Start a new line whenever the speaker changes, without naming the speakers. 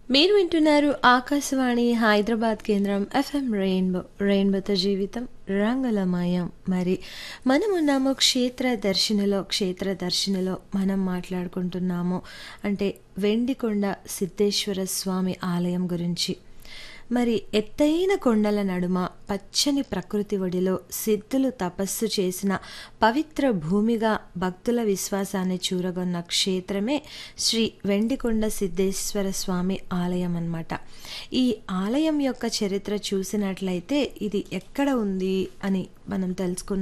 మీరు వింటున్నారు ఆకాశవాణి హైదరాబాద్ కేంద్రం ఎఫ్ఎం రెయిన్బో రెయిన్బోతో జీవితం రంగులమయం మరి మనం ఉన్నాము క్షేత్ర దర్శనలో క్షేత్ర దర్శనలో మనం మాట్లాడుకుంటున్నాము అంటే వెండికొండ సిద్ధేశ్వర స్వామి ఆలయం గురించి మరి ఎత్తైన కొండల నడుమ పచ్చని ప్రకృతి ఒడిలో సిద్ధులు తపస్సు చేసిన పవిత్ర భూమిగా భక్తుల విశ్వాసాన్ని చూరగొన్న క్షేత్రమే శ్రీ వెండికొండ సిద్ధేశ్వర స్వామి ఆలయం అన్నమాట ఈ ఆలయం యొక్క చరిత్ర చూసినట్లయితే ఇది ఎక్కడ ఉంది అని మనం తెలుసుకున్న